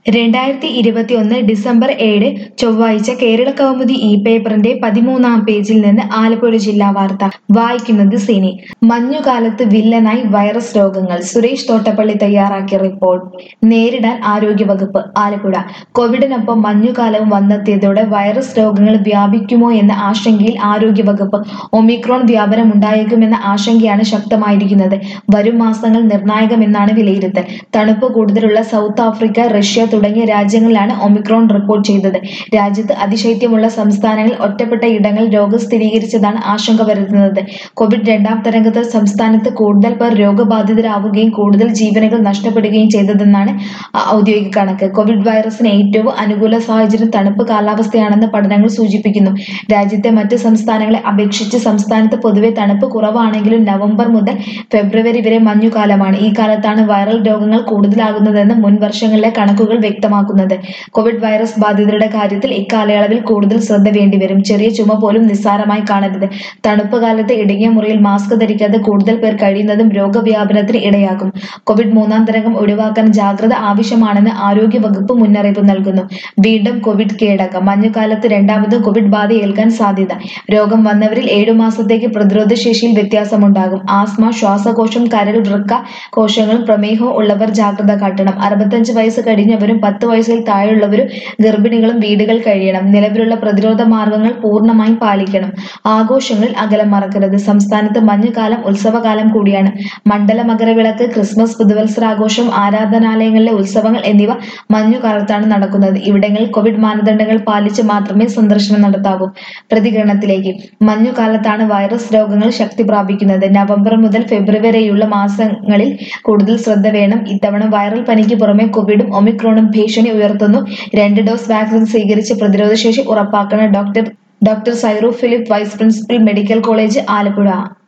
രണ്ടായിരത്തി ഇരുപത്തിയൊന്ന് ഡിസംബർ ഏഴ് ചൊവ്വാഴ്ച കേരള കൗമുദി ഇ പേപ്പറിന്റെ പതിമൂന്നാം പേജിൽ നിന്ന് ആലപ്പുഴ ജില്ലാ വാർത്ത വായിക്കുന്നത് സിനി മഞ്ഞുകാലത്ത് വില്ലനായി വൈറസ് രോഗങ്ങൾ സുരേഷ് തോട്ടപ്പള്ളി തയ്യാറാക്കിയ റിപ്പോർട്ട് നേരിടാൻ ആരോഗ്യവകുപ്പ് ആലപ്പുഴ കോവിഡിനൊപ്പം മഞ്ഞുകാലവും വന്നെത്തിയതോടെ വൈറസ് രോഗങ്ങൾ വ്യാപിക്കുമോ എന്ന ആശങ്കയിൽ ആരോഗ്യവകുപ്പ് ഒമിക്രോൺ വ്യാപനം ഉണ്ടായേക്കുമെന്ന ആശങ്കയാണ് ശക്തമായിരിക്കുന്നത് വരും മാസങ്ങൾ നിർണായകമെന്നാണ് വിലയിരുത്തൽ തണുപ്പ് കൂടുതലുള്ള സൗത്ത് ആഫ്രിക്ക റഷ്യ തുടങ്ങിയ രാജ്യങ്ങളിലാണ് ഒമിക്രോൺ റിപ്പോർട്ട് ചെയ്തത് രാജ്യത്ത് അതിശൈത്യമുള്ള സംസ്ഥാനങ്ങളിൽ ഒറ്റപ്പെട്ട ഇടങ്ങളിൽ രോഗം സ്ഥിരീകരിച്ചതാണ് ആശങ്ക വരുത്തുന്നത് കോവിഡ് രണ്ടാം തരംഗത്തിൽ സംസ്ഥാനത്ത് കൂടുതൽ പേർ രോഗബാധിതരാവുകയും കൂടുതൽ ജീവനുകൾ നഷ്ടപ്പെടുകയും ചെയ്തതെന്നാണ് ഔ- ഔദ്യോഗിക കണക്ക് കോവിഡ് വൈറസിന് ഏറ്റവും അനുകൂല സാഹചര്യം തണുപ്പ് കാലാവസ്ഥയാണെന്ന് പഠനങ്ങൾ സൂചിപ്പിക്കുന്നു രാജ്യത്തെ മറ്റ് സംസ്ഥാനങ്ങളെ അപേക്ഷിച്ച് സംസ്ഥാനത്ത് പൊതുവെ തണുപ്പ് കുറവാണെങ്കിലും നവംബർ മുതൽ ഫെബ്രുവരി വരെ മഞ്ഞുകാലമാണ് ഈ കാലത്താണ് വൈറൽ രോഗങ്ങൾ കൂടുതലാകുന്നതെന്ന് മുൻ വർഷങ്ങളിലെ കണക്കുകൾ വ്യക്തമാക്കുന്നത് കോവിഡ് വൈറസ് ബാധിതരുടെ കാര്യത്തിൽ ഇക്കാലയളവിൽ കൂടുതൽ ശ്രദ്ധ വേണ്ടിവരും ചെറിയ ചുമ പോലും നിസ്സാരമായി കാണരുത് തണുപ്പ് കാലത്ത് ഇടുങ്ങിയ മുറിയിൽ മാസ്ക് ധരിക്കാതെ കൂടുതൽ പേർ കഴിയുന്നതും രോഗവ്യാപനത്തിന് ഇടയാക്കും കോവിഡ് മൂന്നാം തരംഗം ഒഴിവാക്കാൻ ജാഗ്രത ആവശ്യമാണെന്ന് ആരോഗ്യ വകുപ്പ് മുന്നറിയിപ്പ് നൽകുന്നു വീണ്ടും കോവിഡ് കീഴടക്കം മഞ്ഞുകാലത്ത് രണ്ടാമതും കോവിഡ് ബാധ ഏൽക്കാൻ സാധ്യത രോഗം വന്നവരിൽ ഏഴു മാസത്തേക്ക് പ്രതിരോധ ശേഷിയിൽ വ്യത്യാസമുണ്ടാകും ആസ്മ ശ്വാസകോശം കരൾ വൃക്ക കോശങ്ങളും പ്രമേഹവും ഉള്ളവർ ജാഗ്രത കാട്ടണം അറുപത്തഞ്ച് വയസ്സ് കഴിഞ്ഞവരും പത്ത് വയസ്സിൽ താഴെയുള്ളവരും ഗർഭിണികളും വീടുകൾ കഴിയണം നിലവിലുള്ള പ്രതിരോധ മാർഗങ്ങൾ പൂർണ്ണമായും പാലിക്കണം ആഘോഷങ്ങളിൽ അകലം മറക്കരുത് സംസ്ഥാനത്ത് മഞ്ഞുകാലം ഉത്സവകാലം കൂടിയാണ് മണ്ഡല മകരവിളക്ക് ക്രിസ്മസ് പുതുവത്സരാഘോഷം ആരാധനാലയങ്ങളിലെ ഉത്സവങ്ങൾ എന്നിവ മഞ്ഞുകാലത്താണ് നടക്കുന്നത് ഇവിടങ്ങളിൽ കോവിഡ് മാനദണ്ഡങ്ങൾ പാലിച്ച് മാത്രമേ സന്ദർശനം നടത്താവൂ പ്രതികരണത്തിലേക്ക് മഞ്ഞുകാലത്താണ് വൈറസ് രോഗങ്ങൾ ശക്തി പ്രാപിക്കുന്നത് നവംബർ മുതൽ ഫെബ്രുവരി വരെയുള്ള മാസങ്ങളിൽ കൂടുതൽ ശ്രദ്ധ വേണം ഇത്തവണ വൈറൽ പനിക്ക് പുറമെ കോവിഡും ഒമിക്രോണും ഭീഷണി ഉയർത്തുന്നു രണ്ട് ഡോസ് വാക്സിൻ സ്വീകരിച്ച് പ്രതിരോധശേഷി ഉറപ്പാക്കണം doctor doctor Sairu Philip vice principal medical college Alappuzha